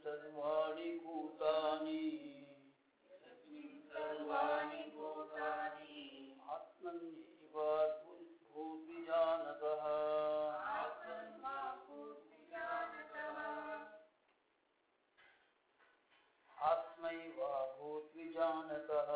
सर्वाणि भूतानि सर्वाणि भूतानि आत्मन्येव भूद्विजानतः आत्मन्वाभूतिजानतः आत्मैव भूद्विजानतः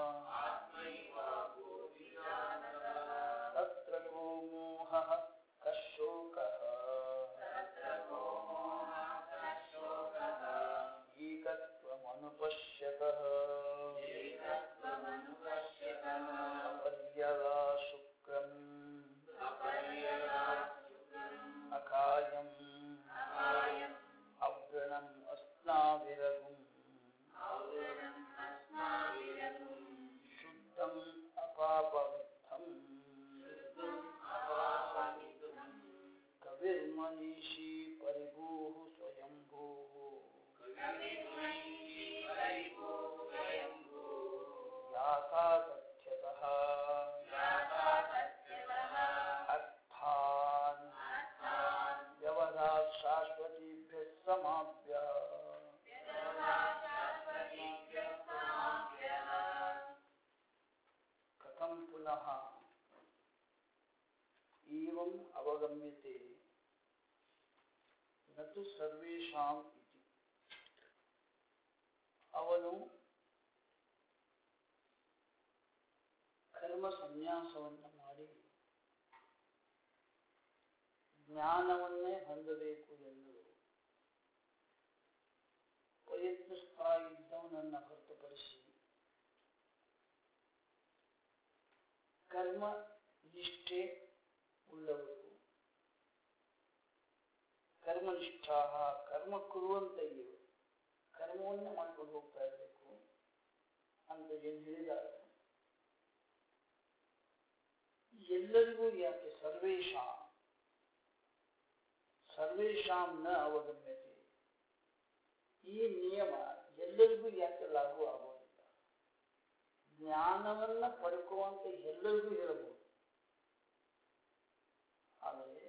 आत्मैवाभूतिजानतः तत्र को मोहः कः शोकः तत्र को मोहः शोकः एकत्वमनुपश्यतः एकत्वमनुपश्यतः पर्यगा शुक्रम् अपर्यगा शुक्रम् अकायम् अपायम् अव्रणम् अस्नाविरगुम् औरणम् अस्माभिरघुम् शुद्धम् अपापविद्धम् शुद्धम् अपापमिदुम् कविर्मनीषी परिभूः स्वयम्भूः कविर्मयी परिभो स्वयम्भूः याथा तथ्यतः याथा तस्यतः अर्थान् अर्थान् व्यवधात् शाश्वतीभ्यः समाभ्य यतः शाश्वतीभ्यः समाभ्यः कथं पुनः एवम् अवगम्यते न तु ಸರ್ವೇಷಾಂ ಇತಿ ಅವನು ಕರ್ಮ ಸನ್ಯಾಸವನ್ನು ಮಾಡಿ ಜ್ಞಾನವನ್ನೇ ಹೊಂದಬೇಕು ಎಂದು ಪ್ರಯತ್ನಿಸ್ತಾ ಇದ್ದವನನ್ನು ಹೊರತುಪಡಿಸಿ ಕರ್ಮ ನಿಷ್ಠೆ ಉಳ್ಳವರು ಕರ್ಮನಿಷ್ಠಾ ಕರ್ಮ ಕುರುವಂತೆಯೇ ಕರ್ಮವನ್ನೇ ಮಾಡ್ಕೊಂಡು ಹೋಗ್ತಾ ಇರಬೇಕು ಅಂತ ಏನು ಹೇಳಿದ್ದಾರೆ ಎಲ್ಲರಿಗೂ ಯಾಕೆ ಸರ್ವೇಶಾ ಸರ್ವೇಶಾಂ ನ ಅವಗಮ್ಯತೆ ಈ ನಿಯಮ ಎಲ್ಲರಿಗೂ ಯಾಕೆ ಲಾಗು ಆಗೋದಿಲ್ಲ ಜ್ಞಾನವನ್ನ ಪಡ್ಕೋವಂತ ಎಲ್ಲರಿಗೂ ಹೇಳಬಹುದು ಆದರೆ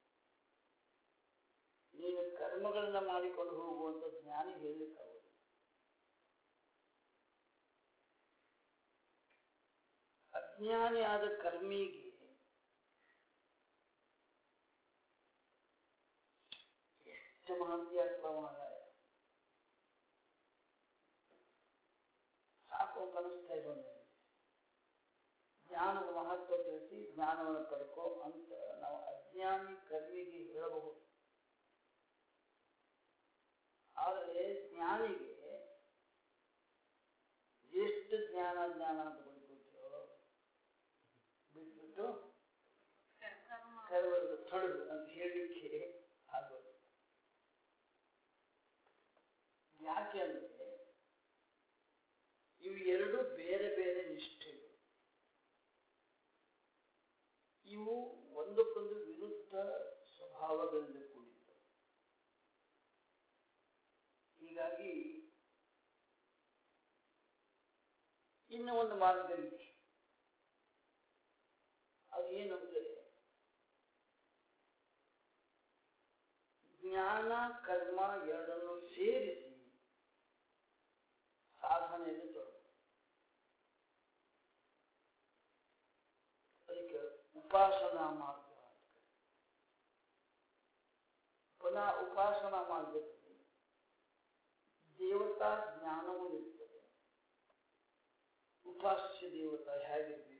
ನೀನು ಕರ್ಮಗಳನ್ನ ಮಾಡಿಕೊಂಡು ಹೋಗುವಂತ ಜ್ಞಾನಿ ಹೇಳಲಿಕ್ಕಾಗೋದಿಲ್ಲ ಅಜ್ಞಾನಿ ಆದ ಕರ್ಮಿಗೆ ಎಷ್ಟು ಮಹಂತಿಯ ಪ್ರಮಾಣಾಯ ಸಾಕು ಅಂತ ಅನಿಸ್ತಾ ಇದೆ ನನಗೆ. ಜ್ಞಾನದ ಮಹತ್ವ ತಿಳಿಸಿ ಜ್ಞಾನವನ್ನು ಪಡ್ಕೋ ಅಂತ ನಾವು ಅಜ್ಞಾನಿ ಕರ್ಮಿಗೆ ಹೇಳಬಹುದು ಆದರೆ ಜ್ಞಾನಿಗೆ ಎಷ್ಟು ಜ್ಞಾನ ಜ್ಞಾನ ಅಂತ ಬದುಕುತ್ತೋ ಬಿಟ್ಬಿಟ್ಟು ಕರ್ಮದ ತೊಡಗು ಅಂತ ಹೇಳಲಿಕ್ಕೆ ಆಗೋದು ಯಾಕೆ ಅಂದ್ರೆ ಇವು ಎರಡು ಬೇರೆ ಬೇರೆ ನಿಷ್ಠೆಗಳು ಇವು ಒಂದಕ್ಕೊಂದು ವಿರುದ್ಧ ಸ್ವಭಾವಗಳಿಂದ ಕೂಡಿದ್ದು ಹೀಗಾಗಿ ಇನ್ನು ಒಂದು ಮಾರ್ಗ ಇದೆ ಅದು ಏನು ಅಂದ್ರೆ ಜ್ಞಾನ ಕರ್ಮ ಎರಡನ್ನು ಸೇರಿಸಿ ಸಾಧನೆಯಲ್ಲಿ ತೊಡಗು ಅದಕ್ಕೆ ಉಪಾಸನಾ ಮಾರ್ಗ ಅಂತ ಕರೀತಾರೆ. ಪುನಃ ಉಪಾಸನಾ ಮಾರ್ಗದಲ್ಲಿ ದೇವತಾ ಜ್ಞಾನವೂ ಇರ್ತದೆ ಉಪಾಸ್ಯ ದೇವತಾ ಹೇಗಿರಬೇಕು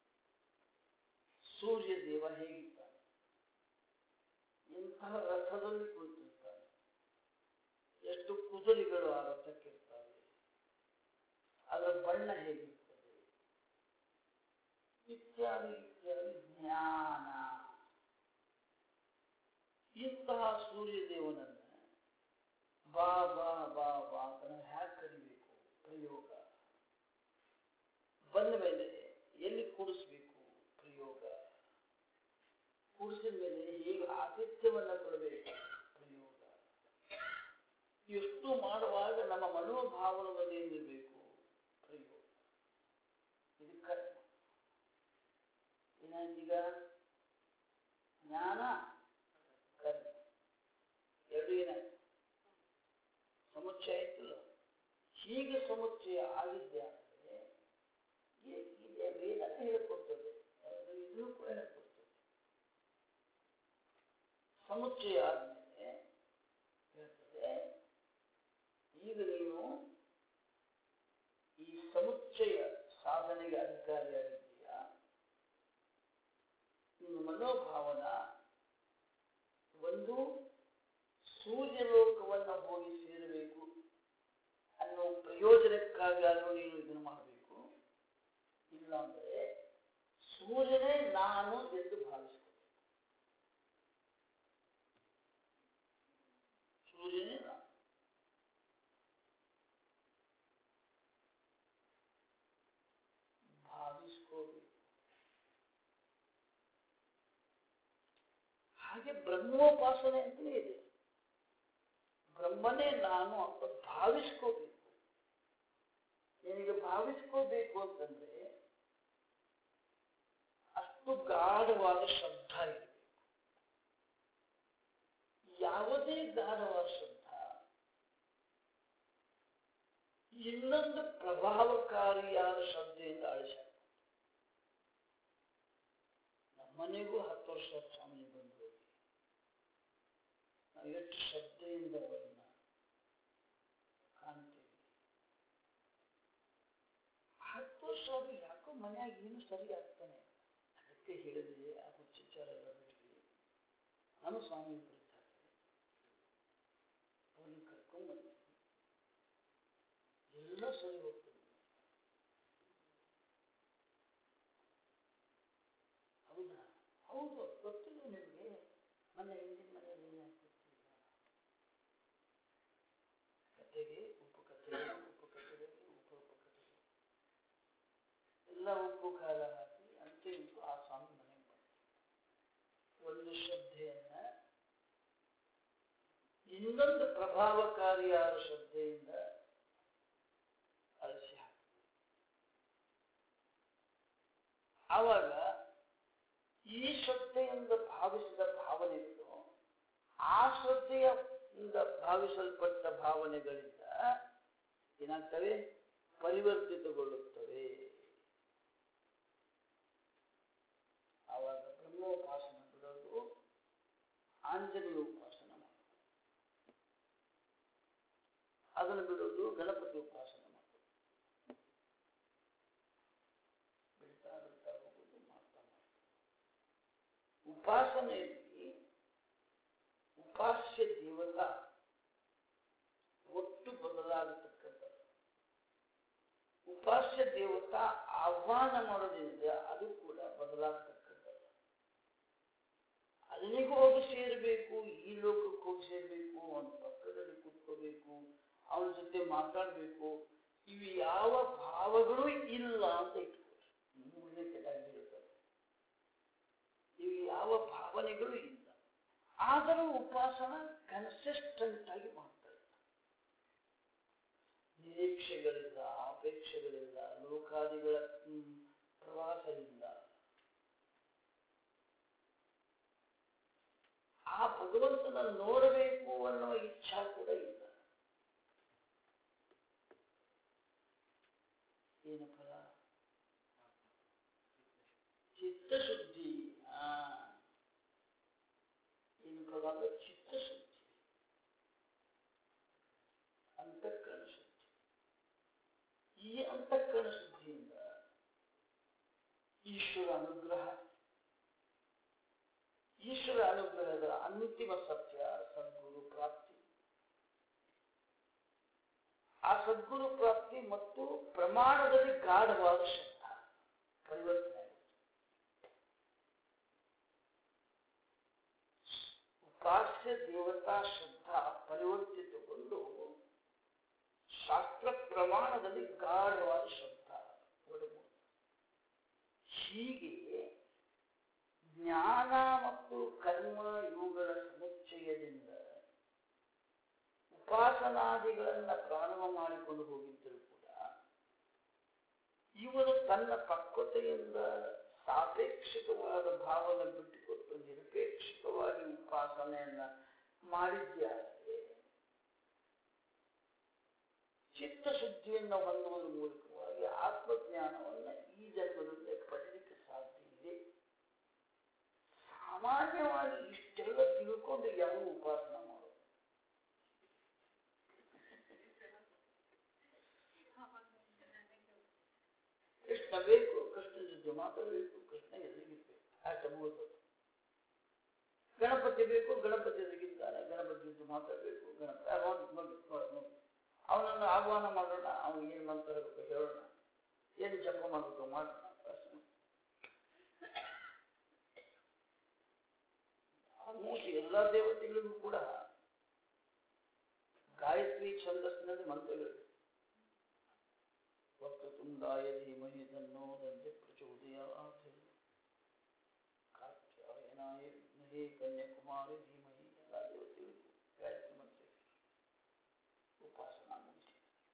ಸೂರ್ಯ ದೇವ ಹೇಗಿರ್ತಾನೆ ಇಂತಹ ರಥದಲ್ಲಿ ಕುಳಿತಿರ್ತಾನೆ ಎಷ್ಟು ಕುದುರೆಗಳು ಆ ರಥಕ್ಕಿರ್ತವೆ ಅದರ ಬಣ್ಣ ಹೇಗಿರ್ತದೆ ಇತ್ಯಾದಿ ಇತ್ಯಾದಿ ಜ್ಞಾನ ಇಂತಹ ಸೂರ್ಯದೇವನನ್ನ ಬಾ ಬಾ ಬಾ ಬಾ ಅಂತ ನಾವು ಹ್ಯಾಕ್ ಕರಿಬೇಕು ಪ್ರಯೋಗ ಬಂದ ಮೇಲೆ ಎಲ್ಲಿ ಕೂಡಿಸ್ಬೇಕು ಪ್ರಯೋಗ ಕೂಡಿಸಿದ ಮೇಲೆ ಹೇಗೆ ಆತಿಥ್ಯವನ್ನ ಕೊಡಬೇಕು ಪ್ರಯೋಗ ಎಷ್ಟು ಮಾಡುವಾಗ ನಮ್ಮ ಮನೋಭಾವನದಲ್ಲಿ ಏನಿರಬೇಕು ಪ್ರಯೋಗ ಇದು ಕರ್ಮ ಏನಾಯ್ತೀಗ ಜ್ಞಾನ ಕರ್ಮ ಎರಡು ಏನಾಯ್ತು ಹೀಗೆ ಸಮುಚ್ಚಯ ಆಗಿದ್ದೆ ಆದರೆ ಇದೇ ವೇದನೆ ಹೇಳಿಕೊಡ್ತದೆ ಅದು ಇದನ್ನು ಕೂಡ ಹೇಳಿಕೊಡ್ತದೆ ಸಮುಚ್ಚಯ ಆದ್ಮೇಲೆ ಹೇಳ್ತದೆ ಈಗ ನೀನು ಈ ಸಮುಚ್ಚಯ ಸಾಧನೆಗೆ ಅಧಿಕಾರಿಯಾಗಿದ್ದೀಯಾ ನಿನ್ನ ಮನೋಭಾವನ ಒಂದು ಸೂರ್ಯಲೋಕವನ್ನು ಹೋಗಿ ಸೇರಬೇಕು ಅನ್ನೋ ಪ್ರಯೋಜನಕ್ಕಾಗಾದರೂ ನೀನು ಇದನ್ನು ಮಾಡಬೇಕು ಇಲ್ಲಾಂದ್ರೆ ಸೂರ್ಯನೇ ನಾನು ಎಂದು ಭಾವಿಸ್ಕೊ ಸೂರ್ಯನೇ ನಾನು ಭಾವಿಸ್ಕೋಬೇಕು ಹಾಗೆ ಬ್ರಹ್ಮೋಪಾಸನೆ ಅಂತಲೇ ಇದೆ ಬ್ರಹ್ಮನೇ ನಾನು ಅಂತ ಭಾವಿಸ್ಕೋಬೇಕು ನಿನಗೆ ಭಾವಿಸ್ಕೋಬೇಕು ಅಂತಂದ್ರೆ ಅಷ್ಟು ಗಾಢವಾದ ಶ್ರದ್ಧಾ ಇರಬೇಕು ಯಾವುದೇ ಗಾಢವಾದ ಶ್ರದ್ಧಾ ಇನ್ನೊಂದು ಪ್ರಭಾವಕಾರಿಯಾದ ಶ್ರದ್ಧೆಯಿಂದ ಅಳಿಸ ನಮ್ಮನೆಗೂ ಹತ್ತು ವರ್ಷ ಸ್ವಾಮಿ ಬಂದು ಹೋಗಿ ನಾವು ಎಷ್ಟು ಶ್ರದ್ಧೆಯಿಂದ ಅವರನ್ನ ಕಾಣ್ತೇವೆ ಹತ್ತು ವರ್ಷ ಆದ್ರೂ ಯಾಕೋ ಮನ್ಯಾಗ ಏನು ಸರಿ ಆಗ್ತಾನೆ ಅದಕ್ಕೆ ಹೇಳಿದ್ರೆ ಆ ಹುಚ್ಚಾರ ಎಲ್ಲ ಬಿಟ್ವಿ ನಾನು ಸ್ವಾಮಿ ಬಿಡ್ತಾರೆ ಅವನಿಗೆ ಕರ್ಕೊಂಡ್ ಬಂದೆ ಎಲ್ಲ ಸರಿ ಹೋಗ್ತದೆ ಹೌದಾ ಹೌದು ಗೊತ್ತಿಲ್ಲ ನಿಮಗೆ ಮನೆ ಹಿಂದಿನ ಮನೆಯಲ್ಲಿ ಏನಾಗ್ತಿಲ್ಲ ಕತೆಗೆ ಉಪ್ಪು ಕತೆಗೆ ಉಪ್ಪು ಕತೆಗೆ ಉಪ್ಪು ಉಪ್ಪು ಕತೆಗೆ ಎಲ್ಲ ಉಪ್ಪು ಖಾರ ಹಾಕಿ ಅಂತೆ ಇಂತು ಆ ಸ್ವಾಮಿ ಮನೆಗೆ ಬಂತು ಒಂದು ಶ್ರದ್ಧೆಯನ್ನ ಇನ್ನೊಂದು ಪ್ರಭಾವಕಾರಿಯಾದ ಶ್ರದ್ಧೆಯಿಂದ ಅಳಿಸಿ ಹಾಕಿ ಆವಾಗ ಈ ಶ್ರದ್ಧೆಯಿಂದ ಭಾವಿಸಿದ ಭಾವನೆಗಳು ಆ ಶ್ರದ್ಧೆಯಿಂದ ಭಾವಿಸಲ್ಪಟ್ಟ ಭಾವನೆಗಳಿಂದ ಏನಾಗ್ತವೆ ಪರಿವರ್ತಿತಗೊಳ್ಳುತ್ತವೆ ಆವಾಗ ಬ್ರಹ್ಮೋಪಾಸನ ಬಿಡೋದು ಆಂಜನೇಯ ಉಪಾಸನ ಮಾಡೋದು ಅದನ್ನು ಬಿಡೋದು ಗಣಪತಿ ಉಪಾಸನ ಮಾಡೋದು ಬಿಡ್ತಾ ಬಿಡ್ತಾ ಹೋಗೋದು ಮಾಡ್ತಾ ಮಾಡ್ತಾ ಉಪಾಸನೆಯಲ್ಲಿ ಉಪಾಸ್ಯ ದೇವತ ಒಟ್ಟು ಬದಲಾಗತಕ್ಕಂಥದ್ದು ಉಪಾಸ್ಯ ದೇವತಾ ಆಹ್ವಾನ ಮಾಡೋದ್ರಿಂದ ಅದು ಕೂಡ ಬದಲಾಗತಕ್ಕಂಥದ್ದು ಅಲ್ಲಿಗೆ ಹೋಗಿ ಸೇರಬೇಕು ಈ ಲೋಕಕ್ಕೆ ಹೋಗಿ ಸೇರಬೇಕು ಅವನ ಪಕ್ಕದಲ್ಲಿ ಕೂತ್ಕೋಬೇಕು ಅವನ ಜೊತೆ ಮಾತಾಡಬೇಕು ಇವು ಯಾವ ಭಾವಗಳು ಇಲ್ಲ ಅಂತ ಇಟ್ಕೊಳ್ಳಿ ಮೂರನೇ ಕೆಳಗಿರುತ್ತದೆ ಇವು ಯಾವ ಭಾವನೆಗಳು ಇಲ್ಲ ಆದರೂ ಉಪಾಸನ ಕನ್ಸಿಸ್ಟೆಂಟ್ ಆಗಿ ಮಾಡ್ತಾ ಇಲ್ಲ ನಿರೀಕ್ಷೆಗಳಿಲ್ಲ ಅಪೇಕ್ಷೆಗಳಿಲ್ಲ ಲೋಕಾದಿಗಳ ಹ್ಮ್, ಪ್ರವಾಸವಿಲ್ಲ ಆ ಭಗವಂತನ ನೋಡಬೇಕು ಅನ್ನೋ ಇಚ್ಛಾ ಕೂಡ ಇಲ್ಲ ಏನು ಫಲ ಚಿತ್ತಶುದ್ಧಿ ಆ ಏನು ಫಲ ಅಂದ್ರೆ ಚಿತ್ತಶುದ್ಧಿ ಅಂತಃಕರಣ ಶುದ್ಧಿ ಈ ಅಂತಃಕರಣ ಶುದ್ಧಿಯಿಂದ ಈಶ್ವರ ಅನುಗ್ರಹ ಈಶ್ವರ ಅನುಗ್ರಹದ ಅಂತಿಮ ಸತ್ಯ ಸದ್ಗುರು ಪ್ರಾಪ್ತಿ ಆ ಸದ್ಗುರು ಪ್ರಾಪ್ತಿ ಮತ್ತು ಪ್ರಮಾಣದಲ್ಲಿ ಗಾಢವಾದ ಶ್ರದ್ಧಾ ಪರಿವರ್ತನೆ ಆಗುತ್ತೆ ಉಪಾಸ್ಯ ದೇವತಾ ಶ್ರದ್ಧಾ ಪರಿವರ್ತಿತಗೊಂಡು ಶಾಸ್ತ್ರ ಪ್ರಮಾಣದಲ್ಲಿ ಗಾಢವಾದ ಶ್ರದ್ಧಾ ಒಡಗು ಹೀಗೆ ಜ್ಞಾನ ಮತ್ತು ಕರ್ಮ ಇವುಗಳ ಸಮುಚ್ಚಯದಿಂದ ಉಪಾಸನಾದಿಗಳನ್ನ ಪ್ರಾರಂಭ ಮಾಡಿಕೊಂಡು ಹೋಗಿದ್ದರೂ ಕೂಡ ಇವನು ತನ್ನ ಪಕ್ವತೆಯಿಂದ ಸಾಪೇಕ್ಷಿಕವಾದ ಭಾವನೆ ಬಿಟ್ಟುಕೊಟ್ಟು ನಿರಪೇಕ್ಷಿಕವಾಗಿ ಉಪಾಸನೆಯನ್ನ ಮಾಡಿದ್ಯಾದರೆ ಚಿತ್ತಶುದ್ಧಿಯನ್ನು ಹೊಂದುವುದರ ಮೂಲಕವಾಗಿ ಆತ್ಮಜ್ಞಾನವನ್ನು ಈ ಜನ್ಮದಲ್ಲೇ ಪಡೆಯಲಿಕ್ಕೆ ಸಾಧ್ಯ ಇದೆ ಸಾಮಾನ್ಯವಾಗಿ ಇಷ್ಟೆಲ್ಲ ತಿಳ್ಕೊಂಡು ಯಾವ ಉಪಾಸನ ಮಾಡೋದು ಕೃಷ್ಣ ಬೇಕು ಕೃಷ್ಣ ಜೊತೆ ಮಾತಾಡಬೇಕು ಕೃಷ್ಣ ಎದುರಿಗಿರ್ಬೇಕು ಅಷ್ಟು ಮುಗಿದು ಗಣಪತಿ ಬೇಕು ಗಣಪತಿ ಎದುರಿಗಿದ್ದಾನೆ ಗಣಪತಿ ಜೊತೆ ಮಾತಾಡಬೇಕು ಗಣಪತಿ ಆ, ನೋಡಿ ನೋಡಿ ನೋಡಿ ನೋಡಿ ಅವನನ್ನು ಆಹ್ವಾನ ಮಾಡೋಣ ಅವನಿಗೆ ಏನು ಮಂತ್ರ ಬೇಕು ಹೇಳೋಣ ಏನು ಜಪ ಮಾಡಬೇಕು ಮಾಡೋಣ ಅಷ್ಟೇ. ಆಲ್ಮೋಸ್ಟ್ ಎಲ್ಲ ದೇವತೆಗಳಿಗೂ ಕೂಡ ಗಾಯತ್ರಿ ಛಂದಸ್ಸಿನಲ್ಲಿ ಮಂತ್ರಗಳಿವೆ ವಕ್ರತುಂಡಾಯ ಧೀಮಹಿ ತನ್ನೋ ದಂತೆ ಪ್ರಚೋದಯಾತ್ ಕಾತ್ಯಾಯನಾಯ ವಿದ್ಮಹೇ ಕನ್ಯಾಕುಮಾರಿ ಧೀಮಹಿ ಎಲ್ಲ ದೇವತೆಗಳಿಗೂ ಗಾಯತ್ರಿ ಮಂತ್ರ ಇದೆ. ಉಪಾಸನಾ ಮುಗಿಸಿ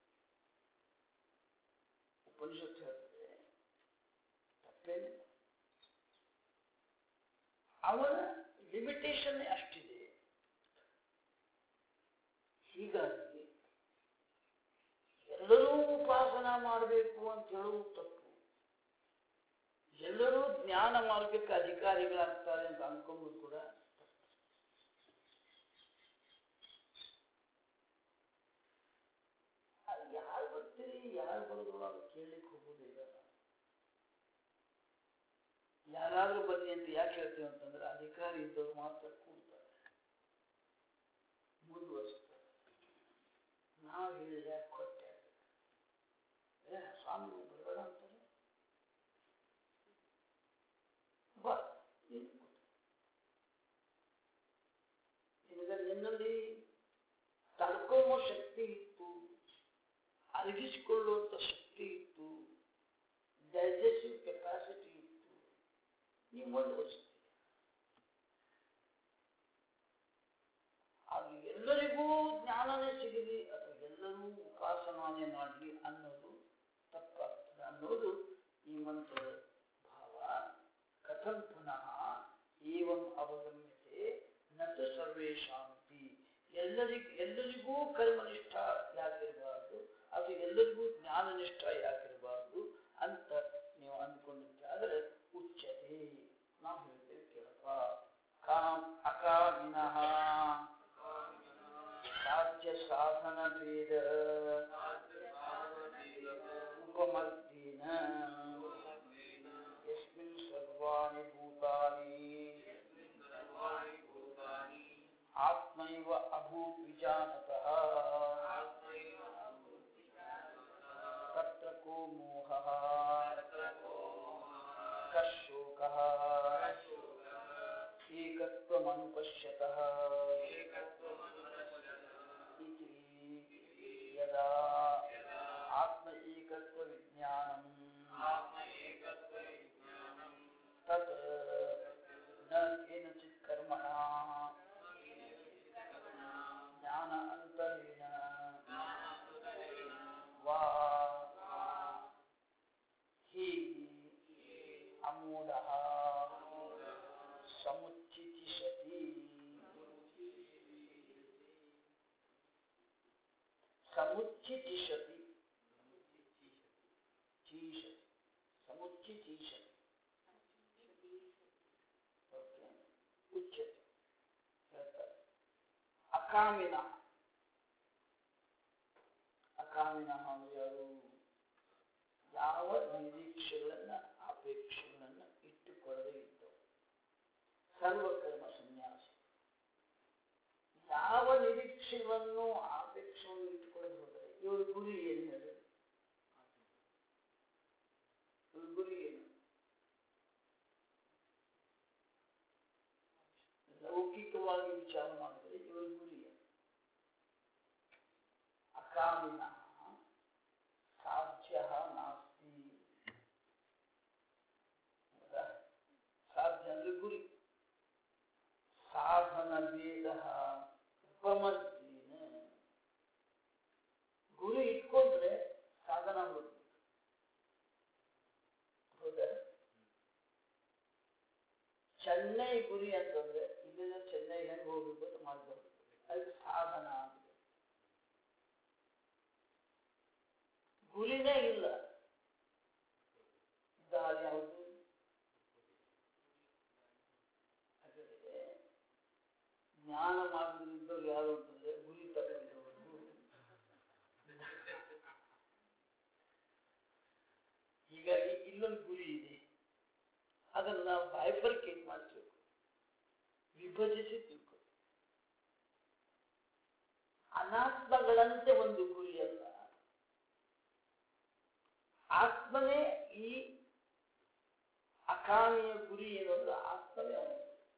ಉಪನಿಷತ್ತು ಹೇಳ್ತದೆ ತಪ್ಪೇನಿಲ್ಲ ಅವನ ಲಿಮಿಟೇಷನ್ ಅಷ್ಟಿದೆ ಹೀಗಾಗಿ ಎಲ್ಲರೂ ಉಪಾಸನ ಮಾಡಬೇಕು ಅಂತ ಹೇಳುವುದು ತಪ್ಪು ಎಲ್ಲರೂ ಜ್ಞಾನ ಮಾರ್ಗಕ್ಕೆ ಅಧಿಕಾರಿಗಳಾಗ್ತಾರೆ ಅಂತ ಅನ್ಕೊಂಬುದು ಕೂಡ ತಪ್ಪು. ಅದು ಯಾರು ಬರ್ತೀರಿ ಯಾರು ಬರೋದಿಲ್ಲ ಅಂತ ಕೇಳಲಿಕ್ಕೆ ಹೋಗೋದಿಲ್ಲ ಯಾರಾದ್ರೂ ಬನ್ನಿ ಅಂತ ಯಾಕೆ ಹೇಳ್ತೀವಿ ಅಂತಂದ್ರೆ ಅಧಿಕಾರಿ ಇದ್ದವ್ರು ಮಾತ್ರ ಕೂಡ್ತಾರೆ ಮುಂದುವರಿಸ್ತಾರೆ ನಾವು ಹೇಳಿದ ಯಾಕೆ ಕೊಟ್ಟೆ ಏ ಸ್ವಾಮಿ ನೀವು ಬರಬೇಡ ಅಂತಾರೆ ಬಾ ನೀನು ಕೂತು. ನಿನಗೆ ನಿನ್ನಲ್ಲಿ ತಡ್ಕೊಳ್ಳೋ ಶಕ್ತಿ ಇತ್ತು ಅರಗಿಸಿಕೊಳ್ಳುವಂಥ ಶಕ್ತಿ ಇತ್ತು ಡೈಜೆಸ್ಟಿವ್ ಕೆಪಾಸಿಟಿ ಇತ್ತು ನೀವು ಮುಂದುವರಿಸ್ತೀರಿ ಅದು ಎಲ್ಲರಿಗೂ ಜ್ಞಾನನೇ ಸಿಗಲಿ ಅಥವಾ ಎಲ್ಲರೂ ಉಪಾಸನಾನೇ ಮಾಡಲಿ ಅನ್ನೋದು ತಪ್ಪಾಗ್ತದೆ ಅನ್ನೋದು ಈ ಮಂತ್ರದ ಭಾವ ಕಥಂ ಪುನಃ ಏವಂ ಅವಗಮ್ಯತೆ ನತು ಸರ್ವೇಶಾಂತಿ ಎಲ್ಲರಿಗೂ ಎಲ್ಲರಿಗೂ ಕರ್ಮನಿಷ್ಠ ಯಾಕಿರಬಾರ್ದು ಅದು ಎಲ್ಲರಿಗೂ ಜ್ಞಾನನಿಷ್ಠ ಯಾಕಿರಬಾರ್ದು ಅಂತ ನೀವು ಅಂದ್ಕೊಂಡಿದ್ದಾದ್ರೆ ಉಚ್ಚತೆ ನಾವು ಹೇಳ್ತೇವೆ ಕೇಳಪ್ಪ ಕಾಮ್ ಅಕಾಮಿನಃ ಸಾಧ್ಯ ಸಾಧನ ಭೇದ ಉಪಮರ್ದಿನ ಯಸ್ಮಿನ್ ಸರ್ವಾಣಿ ಭೂತಾನಿ ಆತ್ಮೈವ ಅಭೂತ್ ವಿಜಾನತಃ ತತ್ರ ಕೋ ಮೋಹಃ ಕಶೋಕಃ ಏಕತ್ವಮನುಪಶ್ಯತಃ इति यदा आत्म एकत्व विज्ञानम् तत् न केनचित् कर्मणा ज्ञान अन्तरेण वा हि अमूढः समुच्चितिषति समुच्चितिषति चीषति समुच्चितिषति ಓಕೆ ಉಚ್ಯತೆ ಹೇಳ್ತಾರೆ ಅಕಾಮಿನ ಅಕಾಮಿನ ಅಂದ್ರೆ ಯಾರು ಯಾವ ನಿರೀಕ್ಷೆಗಳನ್ನ ಅಪೇಕ್ಷೆಗಳನ್ನ ಇಟ್ಟುಕೊಳ್ಳದೆ ಇದ್ದವು ಸರ್ವಕರ್ಮ ಸನ್ಯಾಸ ಯಾವ ನಿರೀಕ್ಷೆಗಳನ್ನು ಅಪೇಕ್ಷೆಯನ್ನು ಇಟ್ಟುಕೊಳ್ಳದೆ ಹೋದರೆ ಇವ್ರ ಗುರಿ ಏನು ಹೇಳಿ ಇವ್ರ ಗುರಿ ಏನು ಲೌಕಿಕವಾಗಿ ವಿಚಾರ ಮಾಡಿದರೆ ಇವರ ಗುರಿ ಏನು? ಅಕಾಮಿನ ಸಾಧ್ಯ ನಾಸ್ತಿ ಹೌದಾ? ಸಾಧ್ಯ ಅಂದ್ರೆ ಗುರಿ ಸಾಧನ ಭೇದ ಉಪಮರ್ದಿನ ಗುರಿ ಇಟ್ಕೊಂಡ್ರೆ ಸಾಧನ ಹೋಗ್ಬೇಕು ಹೌದಾ ಚೆನ್ನೈ ಗುರಿ ಅಂತಂದ್ರೆ ಇಲ್ಲಿಂದ ಚೆನ್ನೈ ಹೆಂಗ್ ಹೋಗ್ಬೇಕು ಅಂತ ಮಾಡ್ಬೇಕು ಅದಕ್ಕೆ ಸಾಧನ ಅಂತ ಗುರಿನೇ ಇಲ್ಲ ದಾರಿ ಯಾವುದು ಹಾಗಾದ್ರೆ ಜ್ಞಾನ ಮಾರ್ಗದಲ್ಲಿದ್ದವ್ರು ಯಾರು ಅಂತಂದ್ರೆ ಗುರಿ ತಗೊಂಡವರು ಹೀಗಾಗಿ ಇಲ್ಲೊಂದು ಗುರಿ ಇದೆ ಅದನ್ನು ನಾವು ಬೈಫರ್ಕೇಟ್ ಮಾಡಬೇಕು ವಿಭಜಿಸಿ ತಿಳ್ಕೊ ಅನಾತ್ಮಗಳಂತೆ ಒಂದು ಗುರಿ ಅಲ್ಲ ಆತ್ಮನೇ ಈ ಅಕಾಮಿಯ ಗುರಿ ಏನು ಅಂದ್ರೆ ಆತ್ಮನೇ ಅವನು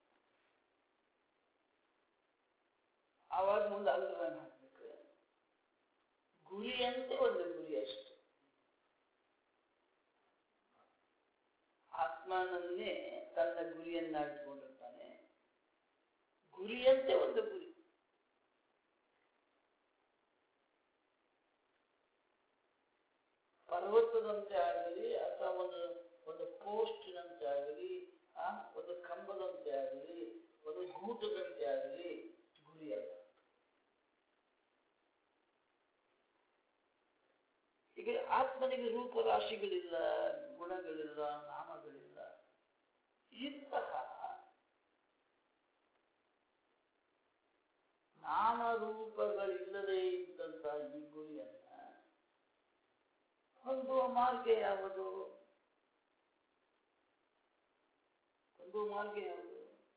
ಆವಾಗ ಮುಂದೆ ಅಂಡರ್ಲೈನ್ ಹಾಕ್ಬೇಕು ಗುರಿಯಂತೆ ಒಂದು ಗುರಿ ಅಷ್ಟೆ ಆತ್ಮನನ್ನೇ ತನ್ನ ಗುರಿಯನ್ನಾಗಿಟ್ಕೊಂಡಿರ್ತಾನೆ ಗುರಿಯಂತೆ ಒಂದು ಗುರಿ ಪರ್ವತದಂತೆ ಆಗಲಿ ಅಥವಾ ಒಂದು ಒಂದು ಪೋಸ್ಟಿನಂತೆ ಆಗಲಿ ಆ ಒಂದು ಕಂಬದಂತೆ ಆಗಲಿ ಒಂದು ಗೂಟದಂತೆ ಆಗಲಿ ಗುರಿ ಅಲ್ಲ ಈಗ ಆತ್ಮನಿಗೆ ರೂಪರಾಶಿಗಳಿಲ್ಲ ಗುಣಗಳಿಲ್ಲ ನಾಮಗಳಿಲ್ಲ ಇಂತಹ ನಾಮರೂಪಗಳಿಲ್ಲದೆ ಇದ್ದಂತ ಈ ಗುರಿಯನ್ನ ಹೊಂದುವ ಮಾರ್ಗ ಯಾವುದು ಹೊಂದುವ ಮಾರ್ಗ ಯಾವುದು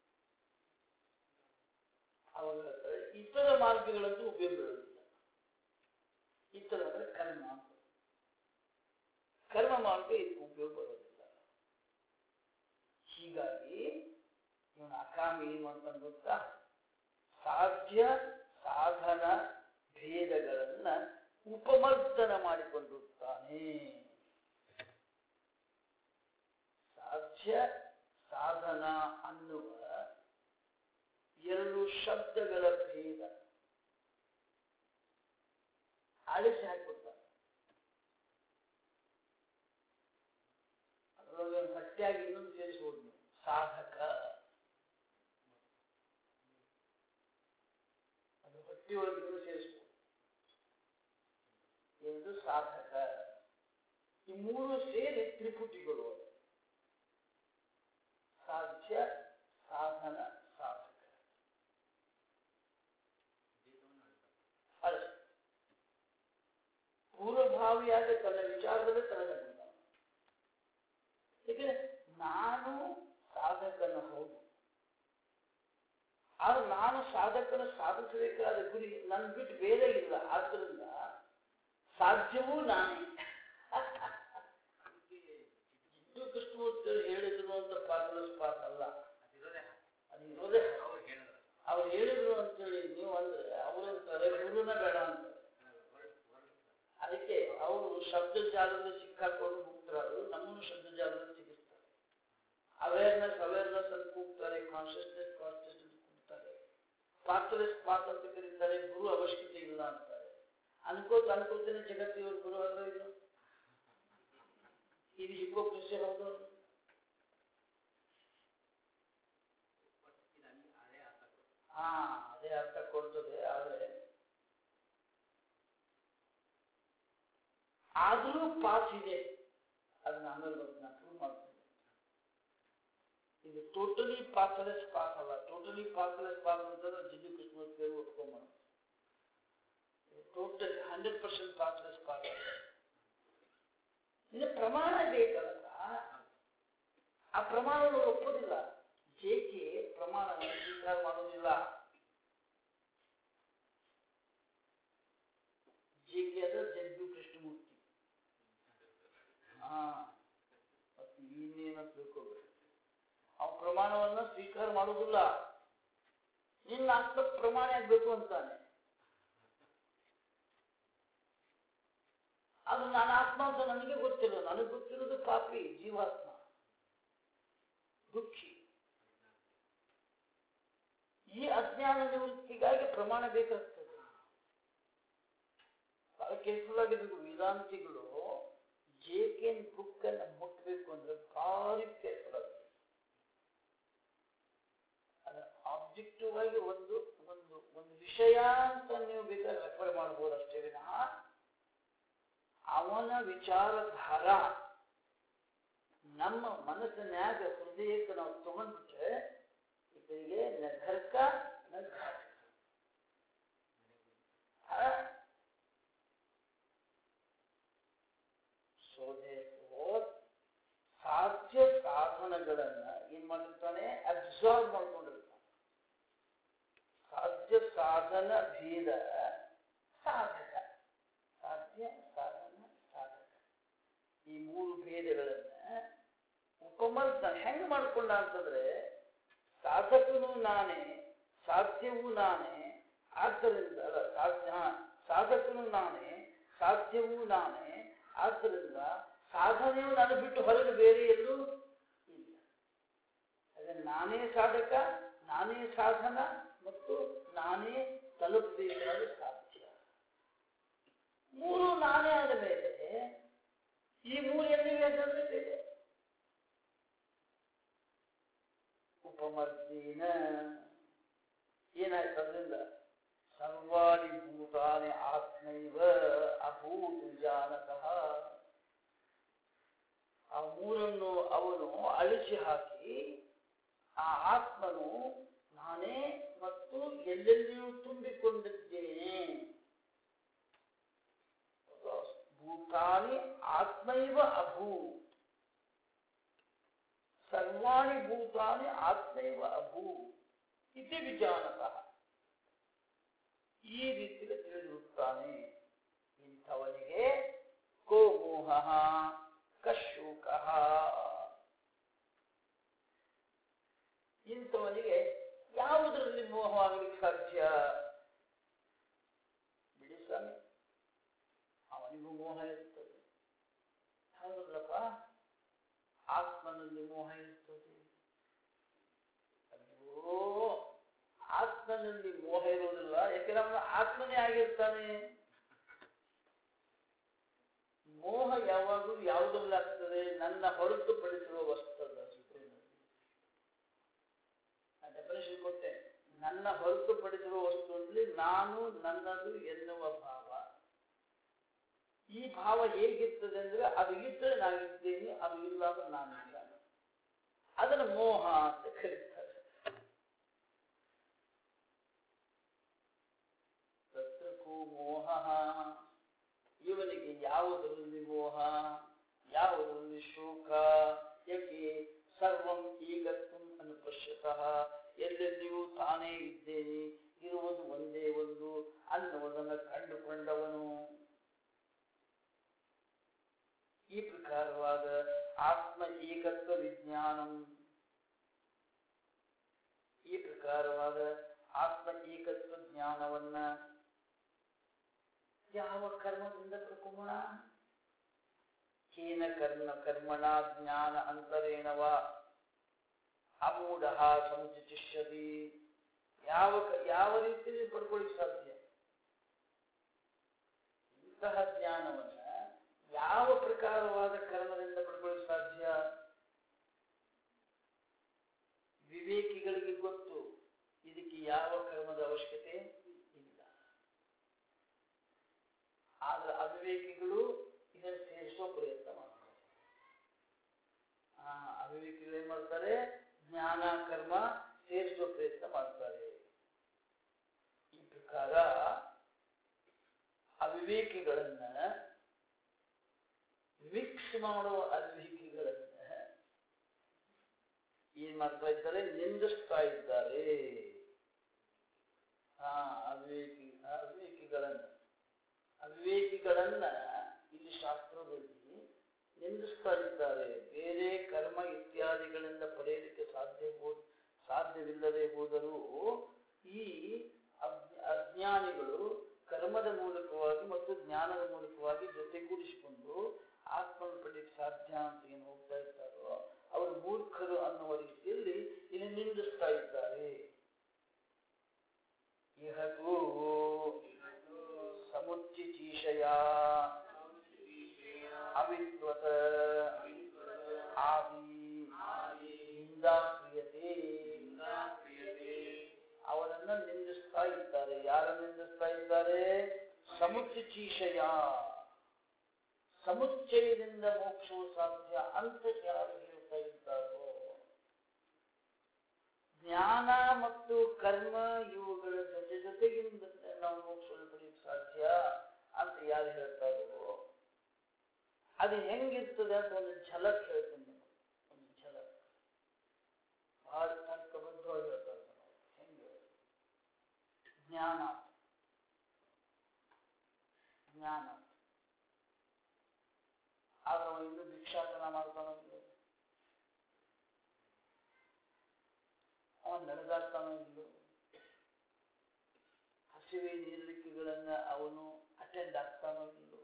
ಅವಾಗ ಹೇಳ್ತಾರೆ, ಇತರ ಮಾರ್ಗಗಳಂತೂ ಉಪಯೋಗ ಬೀಳುವುದಿಲ್ಲ ಇತರ ಅಂದ್ರೆ ಕರ್ಮ ಅಂತ ಕರ್ಮ ಮಾರ್ಗ ಇದಕ್ಕೆ ಉಪಯೋಗ ಬರೋದಿಲ್ಲ ಹೀಗಾಗಿ ಇವನ ಅಕಾಮಿ ಏನು ಅಂತ ಗೊತ್ತಾ ಸಾಧ್ಯ ಸಾಧನ ಭೇದಗಳನ್ನ ಉಪಮರ್ದನ ಮಾಡಿಕೊಂಡಿರುತ್ತಾನೆ ಸಾಧ್ಯ ಸಾಧನ ಅನ್ನುವ ಎರಡು ಶಬ್ದಗಳ ಭೇದ ಅಳಿಸಿ ಹಾಕಿಬಿಡ್ತಾನೆ ಅದರೊಳಗೆ ಗಟ್ಟಿಯಾಗಿ ಇನ್ನೊಂದು ಸೇರಿಸ್ಬೋದು ನೀವು. ಸಾಧಕ ಅದು ಹೊಟ್ಟೆಯೊಳಗೆ ಇನ್ನೂ ಸೇರಿಸ್ಬೋದು ಎಂದು ಸಾಧಕ ಈ ಮೂರು ಸೇರಿ ತ್ರಿಪುಟಿಗಳು ಅವು. ಸಾಧ್ಯ ಸಾಧನ ಸಾಧಕ ಅಳಿಸಿ ಪೂರ್ವಭಾವಿಯಾದ ತನ್ನ ವಿಚಾರದಲ್ಲೇ ತಲೆದಂಡ ಏಕೆಂದ್ರೆ ನಾನು ಸಾಧಕನ ಹೌದು ಆದ್ರೆ ನಾನು ಸಾಧಕನ ಸಾಧಿಸಬೇಕಾದ ಗುರಿ ನನ್ನ ಬಿಟ್ಟು ಬೇರೆ ಇಲ್ಲ ಆದ್ರಿಂದ ಸಾಧ್ಯವೂ ನಾನೇ ಜಿಡ್ಡು ಕೃಷ್ಣಮೂರ್ತಿ ಹೇಳಿದ್ರು ಅಂತ ಪಾತ್ರಸ್ ಪಾತ್ರ ಅಲ್ಲ ಅದು ಇರೋದೇ ಅವ್ರು ಹೇಳಿದ್ರು ಅಂತೇಳಿ ನೀವು ಅಂದ್ರೆ ಅವರಂತಾರೆ ಗುರುನ ಬೇಡ ಅಂತಾರೆ ಅದಕ್ಕೆ ಅವರು ಶಬ್ದ ಜಾಲದಲ್ಲಿ ಸಿಕ್ಕಾಕೊಂಡು ಹೋಗ್ತಾರೆ ನಮ್ಮನ್ನು ಶಬ್ದ ಜಾಲದಲ್ಲಿ ಸಿಗಿಸ್ತಾರೆ ಅವೇರ್ನೆಸ್ ಅವೇರ್ನೆಸ್ ಅಂತ ಕೂಗ್ತಾರೆ ಕಾನ್ಶಿಯಸ್ನೆಸ್ ಕಾನ್ಶಿಯಸ್ನೆಸ್ ಅಂತ ಕೂಗ್ತಾರೆ ಪಾತ್ರಲೆಸ್ ಪಾತ್ರ ಅಂತ ಕರೀತಾರೆ ಗುರು ಅವಶ್ಯಕತೆ ಇಲ್ಲ ಅಂತಾರೆ ಅನ್ಕೋತ ಅನ್ಕೋತೇನೆ ಜಗತ್ತಿನ ಗುರು ಅಲ್ಲ ಇದು ಇದು ಹಿಪೋಕ್ರಸಿ ಹೌದು ಹಾ ಅದೇ ಅರ್ಥ ಕೊಡ್ತದೆ ಆದ್ರೆ ಆದರೂ ಪಾಸ್ ಇದೆ ಅದನ್ನ ಆಮೇಲೆ ಬರ್ತೀನಿ ನಾನು ಪ್ರೂವ್ ಮಾಡ್ತೀನಿ ಇದು ಟೋಟಲಿ ಪಾಸ್ಲೆಸ್ ಪಾಸ್ ಅಲ್ಲ ಟೋಟಲಿ ಪಾಸ್ಲೆಸ್ ಪಾಸ್ ಅಂತಂದ್ರೆ ಜಿಡ್ಡು ಕೃಷ್ಣ ಕೇಳಿ ಒಪ್ಕೊಂಬ total hundred percent pathless path ಅಲ್ಲ ಇದು ಪ್ರಮಾಣ ಬೇಕಲ್ಲ ಆ ಪ್ರಮಾಣವನ್ನು ಒಪ್ಪೋದಿಲ್ಲ ಜೇಕೆ ಪ್ರಮಾಣವನ್ನು ಸ್ವೀಕಾರ ಮಾಡೋದಿಲ್ಲ ಜೇಕೆ ಅಂದ್ರೆ ಜಗ್ಗು ಕೃಷ್ಣಮೂರ್ತಿ ಹಾ ಮತ್ತೆ ಇನ್ನೇನ ತಿಳ್ಕೋಬೇಕು ಆ ಪ್ರಮಾಣವನ್ನ ಸ್ವೀಕಾರ ಮಾಡುವುದಿಲ್ಲ ನಿನ್ನ ಆತ್ಮ ಪ್ರಮಾಣ ಆಗ್ಬೇಕು ಅಂತಾನೆ ಅದು ನಾನು ಆತ್ಮ ಅಂತ ನನಗೆ ಗೊತ್ತಿಲ್ಲ ನನಗೆ ಗೊತ್ತಿರೋದು ಪಾಪಿ ಜೀವಾತ್ಮ ದುಃಖಿ ಈ ಅಜ್ಞಾನ ನಿವೃತ್ತಿಗಾಗಿ ಪ್ರಮಾಣ ಬೇಕಾಗ್ತದೆ ಬಹಳ ಕೇರ್ಫುಲ್ ಆಗಿರ್ಬೇಕು ವೇದಾಂತಿಗಳು ಜೆ ಕೆ ಬುಕ್ ಅನ್ನ ಮುಟ್ಟಬೇಕು ಅಂದ್ರೆ ಭಾರಿ ಕೇರ್ಫುಲ್ ಆಗಬೇಕು ಅದು ಆಬ್ಜೆಕ್ಟಿವ್ ಆಗಿ ಒಂದು ಒಂದು ಒಂದು ವಿಷಯ ಅಂತ ನೀವು ಬೇಕಾದ್ರೆ ರೆಫರ್ ಮಾಡ್ಬೋದು ಅಷ್ಟೇ ವಿನಃ ಅವ ಅವನ ವಿಚಾರಧಾರ ನಮ್ಮ ಮನಸ್ಸಿನ್ಯಾಗ ಹೃದಯಕ್ಕೆ ನಾವು ತಗೊಂಡ್ಬಿಟ್ರೆ ಈತನಿಗೆ ನಗರ್ಕ ನಗಾಟ ಸೊ ಸಾಧ್ಯ ಸಾಧನಗಳನ್ನ ಏನ್ ಮಾಡಿರ್ತಾನೆ ಅಬ್ಸಾರ್ವ್ ಮಾಡ್ಕೊಂಡಿರ್ತಾನೆ ಸಾಧ್ಯ ಸಾಧನ ಭೇದ ಸಾಧಕ ಸಾಧ್ಯ ಸಾಧನ ಸಾಧಕ ಈ ಮೂರು ಭೇದಗಳನ್ನ ಉಪಮರ್ತಾನೆ ಹೆಂಗ್ ಮಾಡ್ಕೊಂಡ ಅಂತಂದ್ರೆ ಸಾಧಕನು ನಾನೇ ಸಾಧ್ಯವೂ ನಾನೇ ಆದ್ದರಿಂದ ಅಲ್ಲ ಸಾಧ್ಯ ಹಾ, ಸಾಧಕನು ನಾನೇ ಸಾಧ್ಯವೂ ನಾನೇ ಆದ್ದರಿಂದ ಸಾಧನೆಯು ನಾನು ಬಿಟ್ಟು ಹೊರಗೆ ಬೇರೆ ಎಲ್ಲೂ ಇಲ್ಲ ಹಾಗಾದ್ರೆ ನಾನೇ ಸಾಧಕ ನಾನೇ ಸಾಧನ ಮತ್ತು ನಾನೇ ತಲುಪಬೇಕಾದ ಸಾಧ್ಯ ಮೂರು ನಾನೇ ಆದ ಮೇಲೆ ಈ ಮೂರು ಎಲ್ಲಿವೆ ಅಂತಂದ್ರೆ ಬೇರೆ ಉಪಮರ್ದೇನ ಏನಾಯ್ತು ಅದರಿಂದ ಸರ್ವಾಣಿ ಭೂತಾನಿ ಆತ್ಮೈವ ಅಭೂತ ಜಾನತಃ ಆ ಮೂರನ್ನು ಅವನು ಅಳಿಸಿ ಹಾಕಿ ಆ ಆತ್ಮನು ನಾನೇ ಮತ್ತು ಎಲ್ಲೆಲ್ಲಿಯೂ ತುಂಬಿಕೊಂಡಿದ್ದೇನೆ ಭೂತಾನಿ ಆತ್ಮೈವ ಅಭೂತ್ ಸರ್ವಾಣಿ ಭೂತಾನಿ ಆತ್ಮೈವ ಅಭೂತ್ ಇತಿ ವಿಜಾನತಃ ಈ ರೀತಿಯಲ್ಲಿ ತಿಳಿದಿರುತ್ತಾನೆ ಇಂಥವನಿಗೆ ಕೋ ಮೋಹ ಕಶೂಕ ಇಂಥವನಿಗೆ ಯಾವುದರಲ್ಲಿ ಮೋಹವಾಗಲಿಕ್ಕೆ ಸಾಧ್ಯ ಬಿಡಿ ಸ್ವಾಮಿ ಅವನಿಗೂ ಮೋಹ ಇರ್ತದೆ ಹೌದಲ್ಲಪ್ಪ ಆತ್ಮನಲ್ಲಿ ಮೋಹ ಇರ್ತದೆ ಅಯ್ಯೋ ಆತ್ಮನಲ್ಲಿ ಮೋಹ ಇರುವುದಿಲ್ಲ ಯಾಕೆಂದ್ರೆ ಅವನು ಆತ್ಮನೇ ಆಗಿರ್ತಾನೆ ಮೋಹ ಯಾವಾಗಲೂ ಯಾವುದ್ರಲ್ಲಿ ಆಗ್ತದೆ ನನ್ನ ಹೊರತುಪಡಿಸಿರುವ ವಸ್ತುದ ಡೆಫಿನೇಷನ್ ಕೊಟ್ಟೆ ನನ್ನ ಹೊರತುಪಡಿಸಿರುವ ವಸ್ತುವಿನಲ್ಲಿ ನಾನು ನನ್ನದು ಎನ್ನುವ ಭಾವ ಈ ಭಾವ ಹೇಗಿರ್ತದೆ ಅಂದ್ರೆ ಅದು ಇದ್ದರೆ ನಾನಿದ್ದೇನೆ ಅದು ಇಲ್ಲ ಅಂದ್ರೆ ನಾನಿಲ್ಲ ಅದನ್ನು ಮೋಹ ಅಂತ ಕರೀತಾರೆ ತತ್ರಕೋ ಮೋಹ ಇವನಿಗೆ ಯಾವುದರಲ್ಲಿ ಮೋಹ ಯಾವುದರಲ್ಲಿ ಶೋಕ ಯಾಕೆ ಸರ್ವಂ ಈಗತ್ವಂ ಅನುಪಶ್ಯತಃ ಎಲ್ಲೆಲ್ಲಿಯೂ ತಾನೇ ಇದ್ದೇನೆ ಇರುವುದು ಒಂದೇ ಒಂದು ಅನ್ನುವುದನ್ನು ಕಂಡುಕೊಂಡವನು ಈ ಪ್ರಕಾರವಾದ ಆತ್ಮ ಏಕತ್ವ ವಿಜ್ಞಾನಂ ಈ ಪ್ರಕಾರವಾದ ಆತ್ಮ ಏಕತ್ವ ಜ್ಞಾನವನ್ನ ಯಾವ ಕರ್ಮದಿಂದ ಪಡ್ಕೊಂಬೋಣ ಕೇನ ಕರ್ಮ ಕರ್ಮಣ ಜ್ಞಾನ ಅಂತರೇಣವ ಅಮೂಢ ಸಮುಚಿಷ್ಯತಿ ಯಾವ ಕ- ಯಾವ ರೀತಿಯಲ್ಲಿ ಪಡ್ಕೊಳ್ಳಿಕ್ಕೆ ಸಾಧ್ಯ ಇಂತಹ ಜ್ಞಾನವನ್ನ ಯಾವ ಪ್ರಕಾರವಾದ ಕರ್ಮದಿಂದ ಪಡ್ಕೊಳ್ಳಿಕ್ಕೆ ಸಾಧ್ಯ ವಿವೇಕಿಗಳಿಗೆ ಗೊತ್ತು ಇದಕ್ಕೆ ಯಾವ ಕರ್ಮದ ಅವಶ್ಯಕತೆ ಇಲ್ಲ ಆದ್ರೆ ಅವಿವೇಕಿಗಳು ಇದನ್ನು ಸೇರಿಸೋ ಪ್ರಯತ್ನ ಮಾಡ್ತಾರೆ ಆ ಅವಿವೇಕಿಗಳು ಏನ್ ಮಾಡ್ತಾರೆ ಜ್ಞಾನ ಕರ್ಮ ಸೇರಿಸೋ ಪ್ರಯತ್ನ ಮಾಡ್ತಾರೆ ಈ ಪ್ರಕಾರ ಅವಿವೇಕಿಗಳನ್ನ ಮಿಕ್ಸ್ ಮಾಡೋ ಅವಿವೇಕಿಗಳನ್ನ ಏನ್ ಮಾಡ್ತಾ ಇದ್ದಾರೆ ನಿಂದಿಸ್ತಾ ಇದ್ದಾರೆ ಹಾ ಅವಿವೇಕಿ ಅವಿವೇಕಿಗಳನ್ನ ಅವಿವೇಕಿಗಳನ್ನ ಇಲ್ಲಿ ಶಾಸ್ತ್ರದಲ್ಲಿ ನಿಂದಿಸ್ತಾ ಇದ್ದಾರೆ ಬೇರೆ ಕರ್ಮ ಇತ್ಯಾದಿಗಳಿಂದ ಪಡೆಯಲಿಕ್ಕೆ ಸಾಧ್ಯ ಹೋ- ಸಾಧ್ಯವಿಲ್ಲದೆ ಹೋದರೂ ಈ ಅಜ್ಞ- ಅಜ್ಞಾನಿಗಳು ಕರ್ಮದ ಮೂಲಕವಾಗಿ ಮತ್ತು ಜ್ಞಾನದ ಮೂಲಕವಾಗಿ ಜೊತೆಗೂಡಿಸಿಕೊಂಡು ಆತ್ಮನ ಪಡೆಯಕ್ಕೆ ಸಾಧ್ಯ ಅಂತ ಏನು ಹೋಗ್ತಾ ಇದ್ದಾರೋ ಅವರು ಮೂರ್ಖರು ಅನ್ನುವ ರೀತಿಯಲ್ಲಿ ಇಲ್ಲಿ ನಿಂದಿಸ್ತಾ ಇದ್ದಾರೆ ಇಹತೂ ಸಮುಚ್ಚಿತೀಶಯ ಅವಿದ್ವತ ಆದಿ ನಿಂದಾ ಕ್ರಿಯತೆ ಅವರನ್ನ ನಿಂದಿಸ್ತಾ ಇದ್ದಾರೆ ಯಾರ ನಿಂದಿಸ್ತಾ ಇದ್ದಾರೆ ಸಮುಚ್ಚಿತೀಶಯ ಸಮುಚ್ಚಯದಿಂದ ಮೋಕ್ಷವು ಸಾಧ್ಯ ಅಂತ ಯಾರು ಹೇಳ್ತಾ ಇದ್ದಾರೋ ಜ್ಞಾನ ಮತ್ತು ಕರ್ಮ ಇವುಗಳ ಜೊತೆ ಜೊತೆಗಿಂದ ನಾವು ಮೋಕ್ಷವನ್ನು ಪಡೆಯಕ್ಕೆ ಸಾಧ್ಯ ಅಂತ ಯಾರು ಹೇಳ್ತಾರೋ ಅದು ಹೆಂಗಿರ್ತದೆ ಅಂತ ಒಂದು ಝಲಕ್ ಹೇಳ್ತೀನಿ ನಿಮಗೆ. ಒಂದು ಝಲಕ್ ಬಹಳ ತರ್ಕಬದ್ಧವಾಗಿ ಹೇಳ್ತಾರೆ ಹೆಂಗೆ ಜ್ಞಾನ ಜ್ಞಾನ ಆಗ ಅವ ಇನ್ನು ಭಿಕ್ಷಾಟನ ಮಾಡ್ತಾನೋ ಇಲ್ಲೋ ಅವನು ನಡೆದಾಡ್ತಾನೋ ಇಲ್ಲೋ ಹಸಿವೆ ನೀರಲಿಕೆಗಳನ್ನ ಅವನು ಅಟೆಂಡ್ ಆಗ್ತಾನೋ ಇಲ್ಲೋ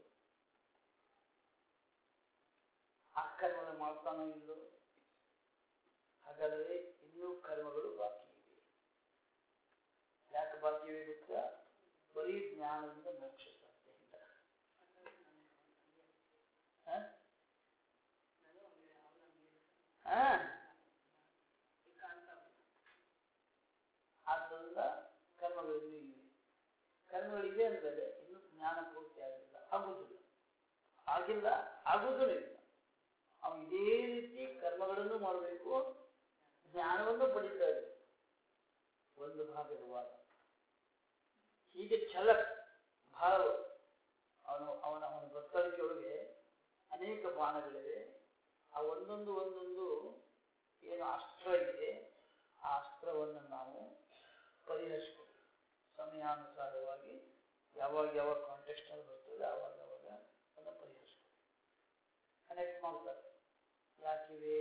ಆ ಕರ್ಮಗಳು ಮಾಡ್ತಾನೋ ಇಲ್ಲೋ ಹಾಗಾದರೆ ಇನ್ನೂ ಕರ್ಮಗಳು ಬಾಕಿ ಇವೆ ಯಾಕೆ ಬಾಕಿ ಇವೆ ಗೊತ್ತಾ ಬರೀ ಜ್ಞಾನದಿಂದ ಮೋಕ್ಷ ಸಾಧ್ಯ ಇಲ್ಲ ಹ? ಹ? ಆದ್ದರಿಂದ ಕರ್ಮಗಳು ಇನ್ನೂ ಇವೆ ಕರ್ಮಗಳಿವೆ ಅಂದರೆ ಇನ್ನೂ ಜ್ಞಾನ ಪೂರ್ತಿ ಆಗಿಲ್ಲ ಆಗುವುದಿಲ್ಲ ಆಗಿಲ್ಲ ಆಗುವುದೂ ಇಲ್ಲ ಅವನು ಇದೇ ರೀತಿ ಕರ್ಮಗಳನ್ನು ಮಾಡಬೇಕು ಜ್ಞಾನವನ್ನು ಪಡಿತಾ ಇರಬೇಕು ಒಂದು ಭಾಗದ ವಾದ ಹೀಗೆ ಛಲಕ್ ಭಾವ ಅವನು ಅವನ ಅವನ ಬತ್ತಳಿಕೆಯೊಳಗೆ ಅನೇಕ ಬಾಣಗಳಿವೆ ಆ ಒಂದೊಂದು ಒಂದೊಂದು ಏನು ಅಸ್ತ್ರ ಇದೆ ಆ ಅಸ್ತ್ರವನ್ನು ನಾವು ಪರಿಹರಿಸ್ಬೇಕು ಸಮಯಾನುಸಾರವಾಗಿ ಯಾವಾಗ ಯಾವಾಗ ಕಾಂಟೆಕ್ಸ್ಟಲ್ಲಿ ಬರ್ತದೆ ಆವಾಗ ಆವಾಗ ಅದನ್ನು ಪರಿಹರಿಸ್ಬೇಕು ಕನೆಕ್ಟ್ ಮಾಡ್ತಾರೆ ಯಾಕಿವೆ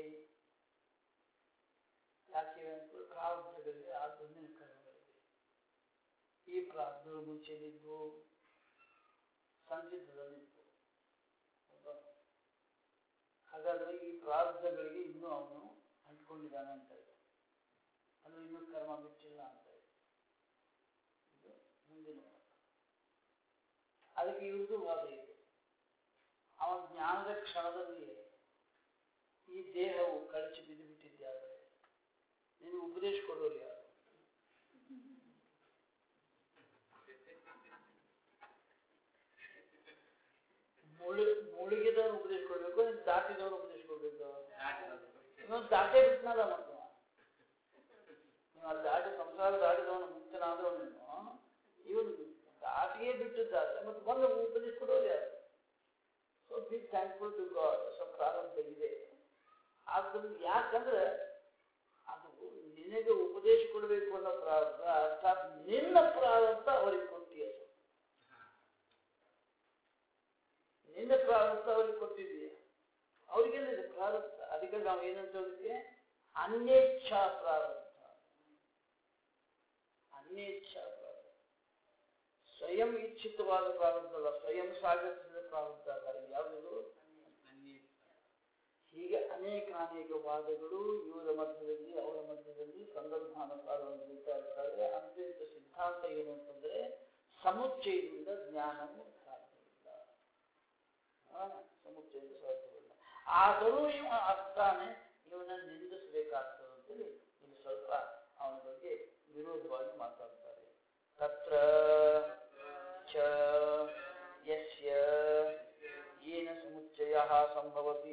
ಯಾಕಿವೆ ಅಂತ ಪ್ರಾರಂಭಗಳಿವೆ ಆ ಮುಂದಿನ ಕರ್ಮಗಳಿವೆ ಈ ಪ್ರಾರಂಭಗಳು ಮುಂಚೆಲಿದ್ವು ಸಂಚಿತದಲ್ಲಿತ್ತು ಹೌದಾ? ಹಾಗಾದ್ರೆ ಈ ಪ್ರಾರಂಭಗಳಿಗೆ ಇನ್ನೂ ಅವನು ಅಂಟ್ಕೊಂಡಿದ್ದಾನೆ ಅಂತ ಇದೆ ಅದು ಇನ್ನೂ ಕರ್ಮ ಬಿಟ್ಟಿಲ್ಲ ಅಂತ ಇದೆ ಇದು ಮುಂದಿನ ವಾದ. ಅದಕ್ಕೆ ಇವ್ರದ್ದು ವಾದ ಇದೆ ಅವನ ಜ್ಞಾನದ ಕ್ಷಣದಲ್ಲಿ ಈ ದೇಹವು ಕಳಚಿ ಬಿದ್ದು ಬಿಟ್ಟಿದ್ದಾದರೆ ನಿನಗೆ ಉಪದೇಶ ಕೊಡೋರು ಯಾರು ಮುಳು ಮುಳುಗಿದವನು ಉಪದೇಶ ಕೊಡ್ಬೇಕು ನೀನು ದಾಟಿದವನು ಉಪದೇಶ ಕೊಡ್ಬೇಕು ಇನ್ನೊಂದು ದಾಟೇ ಬಿಟ್ಟನಲ್ಲ ಮತ್ತು ನೀವು ಅಲ್ಲಿ ದಾಟಿ ಸಂಸಾರ ದಾಟಿದವನು ಮುಕ್ತನಾದವನು ನೀನು ಇವನು ದಾಟಿಯೇ ಬಿಟ್ಟಿದ್ದಾರೆ ಮತ್ತು ಬಂದು ಉಪದೇಶ ಕೊಡೋರು ಯಾರು so be thankful to God ಸ್ವಲ್ಪ ಪ್ರಾರಂಭ ಇದೆ ಆದ್ದರಿಂದ ಯಾಕಂದ್ರೆ ಅದು ನಿನಗೆ ಉಪದೇಶ ಕೊಡಬೇಕು ಅನ್ನೋ ಪ್ರಾರಂಭ ಅರ್ಥಾತ್ ನಿನ್ನ ಪ್ರಾರಂಭ ಅವರಿಗೆ ಕೊಟ್ಟಿಯ ನಿನ್ನ ಪ್ರಾರಂಭ ಅವ್ರಿಗೆ ಕೊಟ್ಟಿದೀಯ ಅವ್ರಿಗೆಲ್ಲಿದೆ ಪ್ರಾರಂಭ ಅದಕ್ಕೆ ನಾವು ಏನಂತ ಹೇಳಿದ್ವಿ ಅನ್ಯೇಚ್ಛಾ ಪ್ರಾರಂಭ ಅನ್ಯೇಚ್ಛಾ ಪ್ರಾರಂಭ ಸ್ವಯಂ ಇಚ್ಛಿತವಾದ ಪ್ರಾರಂಭ ಅಲ್ಲ ಸ್ವಯಂ ಸಾಗಿಸಿದ ಪ್ರಾರಂಭ ಅಲ್ಲ ಯಾವುದು ಹೀಗೆ ಅನೇಕ ಅನೇಕ ವಾದಗಳು ಇವರ ಮಧ್ಯದಲ್ಲಿ ಅವರ ಮಧ್ಯದಲ್ಲಿ ಸಂದರ್ಭಾನುಸಾರವಾಗಿ ನಡೀತಾ ಇರ್ತಾರೆ ಅಂತ ಇಂಥ ಸಿದ್ಧಾಂತ ಏನು ಅಂತಂದ್ರೆ ಸಮುಚ್ಚಯದಿಂದ ಜ್ಞಾನವು ಸಾಧ್ಯವಿಲ್ಲ ಆ, ಸಮುಚ್ಚಯದಿಂದ ಸಾಧ್ಯವಿಲ್ಲ ಆದರೂ ಇವ ಅರ್ಥಾನೆ ಇವನ ನಿಂದಿಸಬೇಕಾಗ್ತದೆ ಅಂತೇಳಿ ಇಲ್ಲಿ ಸ್ವಲ್ಪ ಅವನ ಬಗ್ಗೆ ವಿರೋಧವಾಗಿ ಮಾತಾಡ್ತಾರೆ ತತ್ರ ಚ ಯಸ್ಯ येन समुच्चयः सम्भवति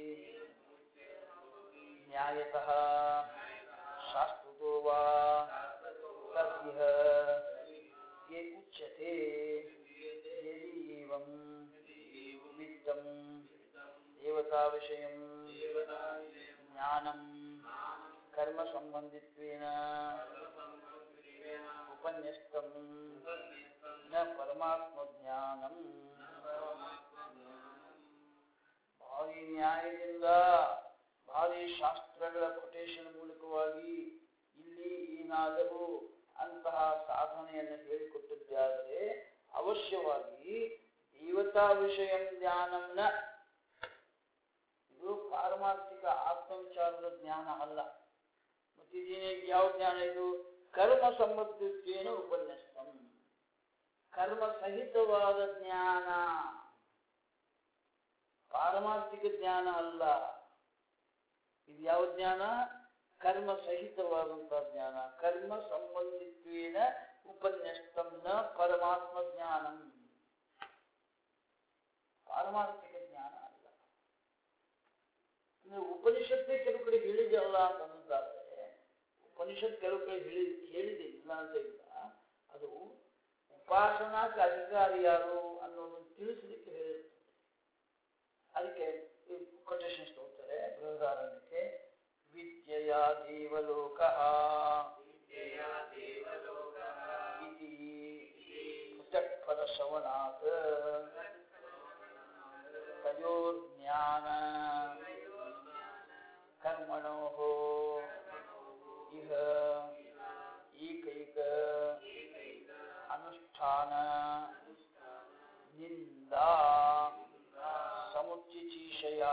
न्यायतः शास्त्रतो वा तद्यः ये उच्यते यदि एवं वित्तं देवताविषयं ज्ञानं कर्मसम्बन्धित्वेन उपन्यस्तं न परमात्मज्ञानम् ಭಾರಿ ನ್ಯಾಯದಿಂದ ಭಾರಿ ಶಾಸ್ತ್ರಗಳ ಕೊಟೇಶನ್ ಮೂಲಕವಾಗಿ ಇಲ್ಲಿ ಏನಾದರೂ ಅಂತಹ ಸಾಧನೆಯನ್ನು ಹೇಳಿಕೊಟ್ಟಿದ್ದಾದರೆ ಅವಶ್ಯವಾಗಿ ದೇವತಾ ವಿಷಯ ಜ್ಞಾನಂನ ಇದು ಪಾರಮಾರ್ಥಿಕ ಆತ್ಮವಿಚಾರದ ಜ್ಞಾನ ಅಲ್ಲ ಮತ್ತೆ ಇದೇನೇ ಯಾವ ಜ್ಞಾನ ಇದು ಕರ್ಮ ಸಂಬಂಧಿತ್ವೇನ ಉಪನ್ಯಸ್ತಂ ಕರ್ಮ ಸಹಿತವಾದ ಜ್ಞಾನ ಪಾರಮಾರ್ಥಿಕ ಜ್ಞಾನ ಅಲ್ಲ ಇದು ಯಾವ ಜ್ಞಾನ ಕರ್ಮ ಸಹಿತವಾದಂತಹ ಜ್ಞಾನ ಕರ್ಮ ಸಂಬಂಧಿತ್ವೇನ ಉಪನ್ಯಸ್ತಂ ನ ಪರಮಾತ್ಮ ಜ್ಞಾನಂ ಪಾರಮಾರ್ಥಿಕ ಜ್ಞಾನ ನೀವು ಉಪನಿಷತ್ತೇ ಕೆಲವು ಕಡೆ ಹೇಳಿದೆಯಲ್ಲ ಅಂತ ಅನ್ನೋದಾದ್ರೆ ಉಪನಿಷತ್ ಕೆಲವು ಕಡೆ ಹೇಳಿ ಹೇಳಿದೆ ಇಲ್ಲ ಅಂತ ಇಲ್ಲ ಅದು ಉಪಾಸನಾಕ ಅಧಿಕಾರಿ ಯಾರು ಅನ್ನೋದನ್ನು ತಿಳಿಸಲಿಕ್ಕೆ ಹೇಳಿರ್ತದೆ ಅದಕ್ಕೆ ಕೊಟೇಶನ್ಸ್ ತಗೋತಾರೆ ಬೃಹದಾರಣ್ಯಕ್ಕೆ ವಿದ್ಯೆಯ ದೇವಲೋಕ ಇತಿ ಪೃಥಕ್ಫಲ ಶ್ರವಣಾತ್ ತಯೋಜ್ಞಾನ ಕರ್ಮಣೋ ಇಹ ಏಕೈಕ ಅನುಷ್ಠಾನ ನಿಂದಾ ಸಮುಚ್ಚಿಚೀಷಯ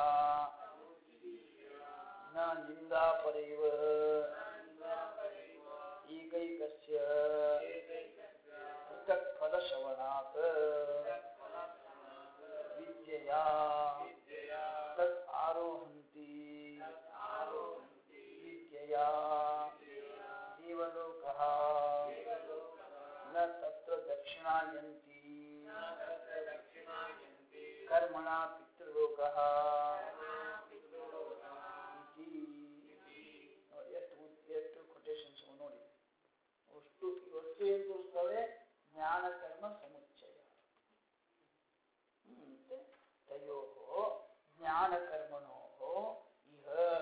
ನ ನಿಂದಾ ಪರೈವ ಏಕೈಕಸ್ಯ ಪೃಥಕ್ ಫಲಶ್ರವಣಾತ್ ವಿದ್ಯೆಯಾ ತತ್ ಆರೋಹಂತಿ ವಿದ್ಯೆಯಾ ದೇವಲೋಕಃ ನ ತತ್ರ ದಕ್ಷಿಣಾಯಂತಿ ಕರ್ಮಣ ಪಿತೃಲೋಕಃ ಇತಿ ನೋಡಿ ಎಷ್ಟು ಉದ್ದ- ಎಷ್ಟು ಕೊಟೇಶನ್ಸ್ ನೋಡಿ ಅಷ್ಟು ಇವತ್ತು ಏನು ತೋರಿಸ್ತವೆ ಜ್ಞಾನ ಕರ್ಮ ಸಮುಚ್ಚಯ ಹ್ಮ್, ಮತ್ತೆ ತಯೋ ಜ್ಞಾನ ಕರ್ಮಣೋ ಇಹ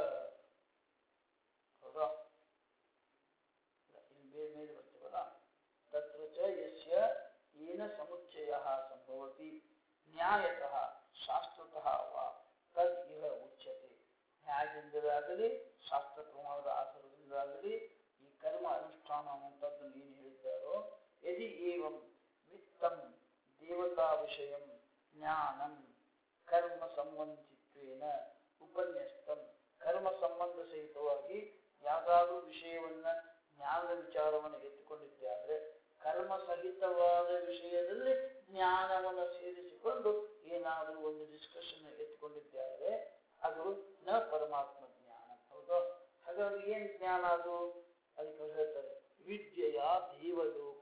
ಹೌದಾ ಇಲ್ಲ, ಇಲ್ಲಿ ಬೇರೆ ಮೇಲೆ ಬರ್ತೀವಲ್ಲ ತತ್ರ ಚ ಯಸ್ಯ ಏನ ಸಮುಚ್ಚಯ ಸಂಭವತಿ ನ್ಯಾಯತಃ ಶಾಸ್ತ್ರತಃ ವಾ ತದ್ ಇಹ ಉಚ್ಯತೆ ನ್ಯಾಯದಿಂದಲಾಗಲಿ ಶಾಸ್ತ್ರ ಪ್ರಮಾಣದ ಆಧಾರದಿಂದಾಗಲಿ ಈ ಕರ್ಮ ಅನುಷ್ಠಾನ ಅನ್ನುವಂಥದ್ದನ್ನು ಏನು ಹೇಳಿದ್ದಾರೋ ಯದಿ ಏವಂ ವಿತ್ತಂ ದೇವತಾ ವಿಷಯಂ ಜ್ಞಾನಂ ಕರ್ಮ ಸಂಬಂಧಿತ್ವೇನ ಉಪನ್ಯಸ್ತಂ ಕರ್ಮ ಸಂಬಂಧ ಸಹಿತವಾಗಿ ಯಾವುದಾದ್ರೂ ವಿಷಯವನ್ನ ಜ್ಞಾನದ ವಿಚಾರವನ್ನು ಎತ್ತುಕೊಂಡಿದ್ದಾದ್ರೆ ಕರ್ಮ ಸಹಿತವಾದ ವಿಷಯದಲ್ಲಿ ಜ್ಞಾನವನ್ನು ಸೇರಿಸಿಕೊಂಡು ಏನಾದರೂ ಒಂದು ಡಿಸ್ಕಷನ್ ಎತ್ತುಕೊಂಡಿದ್ದಾದ್ರೆ ಅದು ನ ಪರಮಾತ್ಮ ಜ್ಞಾನ ಹೌದು ಹಾಗಾಗಿ ಏನ್ ಜ್ಞಾನ ಅದು ಅದಕ್ಕೆ ಅವ್ರು ಹೇಳ್ತಾರೆ ವಿದ್ಯೆಯ ದೇವಲೋಕ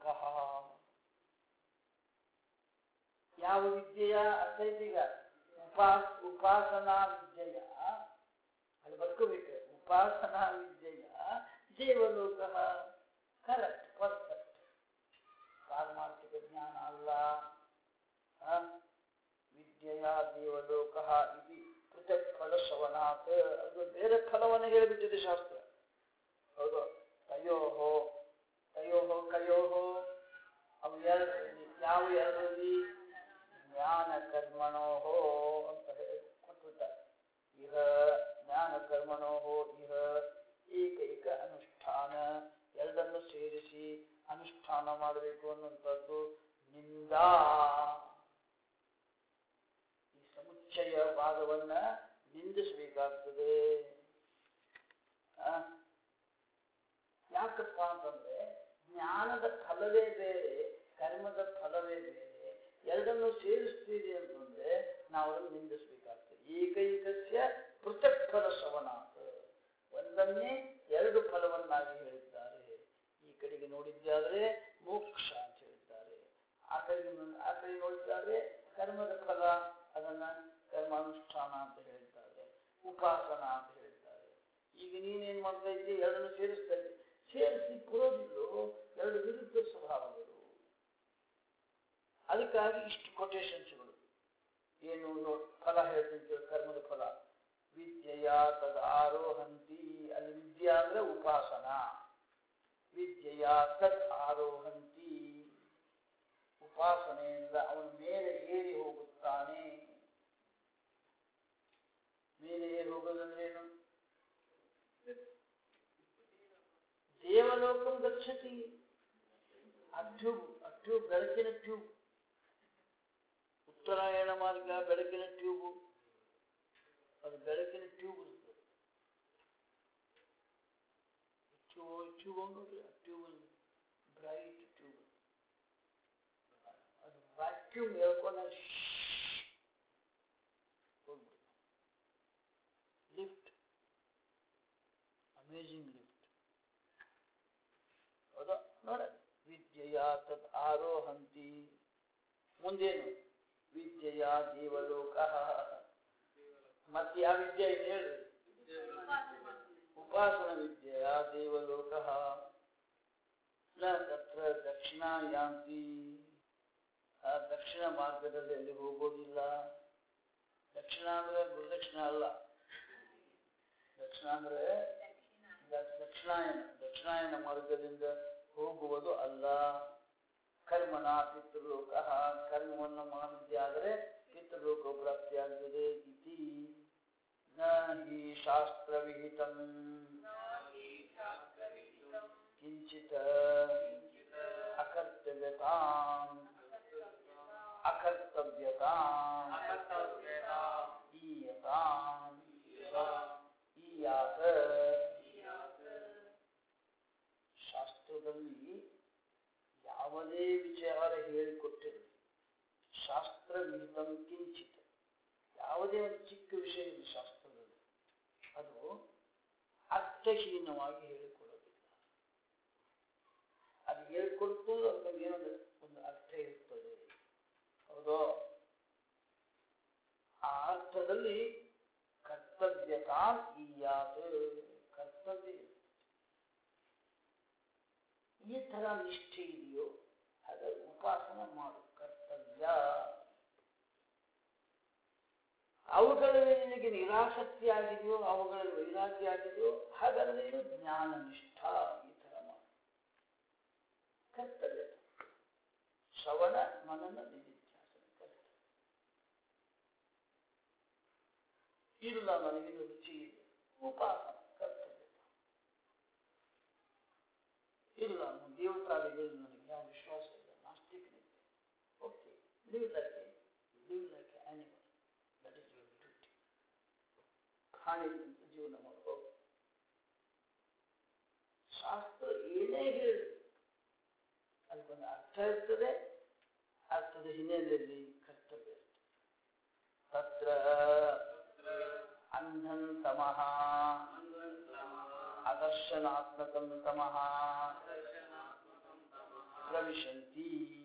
ಯಾವ ವಿದ್ಯೆಯ ಅರ್ಥ ಐತಿ ಈಗ ಉಪಾಸ್ ಉಪಾಸನಾ ವಿದ್ಯೆಯ ಅಲ್ಲಿ ಬರ್ಕೋಬೇಕು ಉಪಾಸನಾ ವಿದ್ಯೆಯ ದೇವಲೋಕ ಕರೆಕ್ಟ್ ಪರ್ಫೆಕ್ಟ್ ಪಾರಮಾರ್ಥಿಕ ಜ್ಞಾನ ಅಲ್ಲ ಆ? ವಿದ್ಯೆಯ ದೇವಲೋಕ ಇದು ಪೃಥಕ್ ಫಲ ಶ್ರವಣಾತ್ ಅದು ಬೇರೆ ಫಲವನ್ನು ಹೇಳಿಬಿಟ್ಟಿದೆ ಶಾಸ್ತ್ರ ಹೌದು ತಯೋಹೋ ತಯೋಹೋ ಕಯೋಹೋ ಅವು ಎರಡರಲ್ಲಿ ಯಾವ ಎರಡರಲ್ಲಿ ಜ್ಞಾನ ಕರ್ಮಣೋಹೋ ಅಂತ ಹೇಳಿ ಕೊಟ್ಬಿಟ್ಟಾರೆ ಇಹ ಜ್ಞಾನ ಕರ್ಮಣೋಹೋ ಇಹ ಏಕೈಕ ಅನುಷ್ಠಾನ ಎರಡನ್ನು ಸೇರಿಸಿ ಅನುಷ್ಠಾನ ಮಾಡಬೇಕು ಅನ್ನುವಂಥದ್ದು ನಿಂದಾ ಈ ಸಮುಚ್ಚಯವಾದವನ್ನ ನಿಂದಿಸಬೇಕಾಗ್ತದೆ ಆ? ಯಾಕಪ್ಪ ಅಂತಂದ್ರೆ ಜ್ಞಾನದ ಫಲವೇ ಬೇರೆ ಕರ್ಮದ ಫಲವೇ ಬೇರೆ ಎರಡನ್ನು ಸೇರಿಸ್ತೀರಿ ಅಂತಂದ್ರೆ ನಾವು ಅದನ್ನು ನಿಂದಿಸಬೇಕಾಗ್ತದೆ ಏಕೈಕಸ್ಯ ಪೃಥಕ್ ಫಲ ಶ್ರವಣಾತ್ ಒಂದನ್ನೇ ಎರಡು ಫಲವನ್ನಾಗಿ ಹೇಳಿದ್ದಾರೆ ಈ ಕಡೆಗೆ ನೋಡಿದ್ದಾದ್ರೆ ಮೋಕ್ಷ ಅಂತ ಹೇಳಿದ್ದಾರೆ ಆ ಕಡೆಗೆ ನೋ- ಆ ಕಡೆ ನೋಡಿದ್ದಾದ್ರೆ ಕರ್ಮದ ಫಲ ಅದನ್ನ ಕರ್ಮಾನುಷ್ಠಾನ ಅಂತ ಹೇಳಿದ್ದಾರೆ ಉಪಾಸನ ಅಂತ ಹೇಳಿದ್ದಾರೆ ಈಗ ನೀನೇನ್ ಮಾಡ್ತಾ ಇದ್ದಿ ಎರಡನ್ನು ಸೇರಿಸ್ತಾ ಇದ್ದಿ ಸೇರಿಸಿ ಕೊಡೋದಿಲ್ಲೋ ಎರಡು ವಿರುದ್ಧ ಸ್ವಭಾವಗಳು ಅದಕ್ಕಾಗಿ ಇಷ್ಟು ಕೊಟೇಶನ್ಸ್ಗಳು ಏನು ನೋ- ಫಲ ಹೇಳ್ತೀನಿ ಕೇಳು, ಕರ್ಮದ ಫಲ ವಿದ್ಯೆಯ ತದ ಆರೋಹಂತಿ ಅಲ್ಲಿ ವಿದ್ಯಾ ಅಂದ್ರೆ ಉಪಾಸನ ವಿದ್ಯೆಯ ತದ್ ಆರೋಹಂತಿ ಉಪಾಸನೆಯಿಂದ ಅವನು ಮೇಲೆ ಏರಿ ಹೋಗುತ್ತಾನೆ ಮೇಲೆ ಏರಿ ಹೋಗೋದಂದ್ರೇನು ದೇವಲೋಕಂ ಗಚ್ಚತಿ ಆ ಟ್ಯೂಬ್ ಆ ಟ್ಯೂಬ್ ಬೆಳಕಿನ ಟ್ಯೂಬ್ ಉತ್ತರಾಯಣ ಮಾರ್ಗ ಬೆಳಕಿನ ಟ್ಯೂಬ್ ಅದು ಬೆಳಕಿನ ಟ್ಯೂಬ್ ಇರ್ತದೆ ಟ್ಯೂಬ್ ಟ್ಯೂಬ್ ನೋಡ್ರಿ ಆ ಟ್ಯೂಬ್ ಬ್ರೈಟ್ ಟ್ಯೂಬ್ ಅದು ವ್ಯಾಕ್ಯೂಮ್ ಹೇಳ್ಕೊಂಡು ಹೋಗ್ಬಿಡು ಲಿಫ್ಟ್ ಅಮೇಜಿಂಗ್ ಲಿಫ್ಟ್ ಹೌದಾ ನೋಡ ವಿದ್ಯೆಯ ತದ್ ಆರೋಹಂತಿ ಮುಂದೇನು ವಿದ್ಯೆಯ ದೇವಲೋಕ ಮತ್ತೆ ಯಾವ ವಿದ್ಯೆ ಇದೆ ಹೇಳ್ರಿ ಉಪಾಸನ ವಿದ್ಯೆಯ ದೇವಲೋಕಃ ನ ತತ್ರ ದಕ್ಷಿಣ ಯಾಂತಿ ಆ ದಕ್ಷಿಣ ಮಾರ್ಗದಲ್ಲಿ ಅಲ್ಲಿ ಹೋಗೋದಿಲ್ಲ ದಕ್ಷಿಣ ಅಂದ್ರೆ ಗುರುದಕ್ಷಿಣ ಅಲ್ಲ ದಕ್ಷಿಣ ಅಂದ್ರೆ ದ- ದಕ್ಷಿಣಾಯನ ದಕ್ಷಿಣಾಯನ ಮಾರ್ಗದಿಂದ ಹೋಗುವುದು ಅಲ್ಲ ಕರ್ಮಣ ಪಿತೃಲೋಕ ಕರ್ಮವನ್ನು ಮಾಡಿದ್ದೆ ಆದರೆ ಪಿತೃಲೋಕ ಪ್ರಾಪ್ತಿಯಾಗುತ್ತದೆ ಇತಿ ನ ಹಿ ಶಾಸ್ತ್ರವಿಹಿತಂ ಕಿಂಚಿತ್ ಅಕರ್ತವ್ಯತಾಂ ಅಕರ್ತವ್ಯತಾಂ ಈಯತಾಂ ಈಯಾತ ಶಾಸ್ತ್ರದಲ್ಲಿ ಯಾವುದೇ ವಿಚಾರ ಹೇಳಿಕೊಟ್ಟಿರಲಿ ಶಾಸ್ತ್ರ ವಿಹಿತಂ ಕಿಂಚಿತ್ ಯಾವುದೇ ಒಂದು ಚಿಕ್ಕ ವಿಷಯ ಇದೆ ಶಾಸ್ತ್ರದಲ್ಲಿ ಅದು ಅರ್ಥಹೀನವಾಗಿ ಹೇಳಿಕೊಡೋದಿಲ್ಲ ಅದು ಹೇಳಿಕೊಡ್ತು ಅದಕ್ಕೆ ಏನೊಂದು ಒಂದು ಅರ್ಥ ಇರ್ತದೆ ಹೌದು ಆ ಅರ್ಥದಲ್ಲಿ ಕರ್ತವ್ಯತಾಂ ಈಯಾತ ಕರ್ತವ್ಯ ಇದೆ. ಈ ತರ ನಿಷ್ಠೆ ಇದೆಯೋ ಅದರ ಉಪಾಸನ ಮಾಡು ಕರ್ತವ್ಯ ಅವುಗಳಲ್ಲಿ ನಿನಗೆ ನಿರಾಸಕ್ತಿ ಆಗಿದೆಯೋ ಅವುಗಳಲ್ಲಿ ವೈರಾಗ್ಯ ಆಗಿದೆಯೋ ಹಾಗಾದ್ರೆ ಇದು ಜ್ಞಾನ ನಿಷ್ಠ ಈ ತರ ಮಾಡು ಕರ್ತವ್ಯ ಶ್ರವಣ ಮನನ ನಿಧಿಧ್ಯಾಸನ ಕರ್ತವ್ಯ ಇಲ್ಲ ನನಗೆ ರುಚಿ ಇದೆ ಉಪಾಸನ ಕರ್ತವ್ಯ ಇಲ್ಲ ನಾನು ದೇವತಾದಿಗಳು ನನಗೆ ಯಾವ ವಿಶ್ವಾಸ ಇಲ್ಲ ನಾಸ್ತಿಕನಿದ್ದೆ okay live like live like animal that is your duty ಪ್ರಾಣಿಗಳಂತ ಜೀವನ ಮಾಡೋ ಶಾಸ್ತ್ರ ಏನೇ ಹೇಳಿ ಅದಕ್ಕೊಂದು ಅರ್ಥ ಇರ್ತದೆ ಅರ್ಥದ ಹಿನ್ನೆಲೆಯಲ್ಲಿ ಕರ್ತವ್ಯ ಇರ್ತದೆ ತತ್ರ ಅಂಧನ್ ತಮಃ ಅದರ್ಶನಾತ್ಮಕಂ ತಮಃ ಪ್ರವಿಶಂತಿ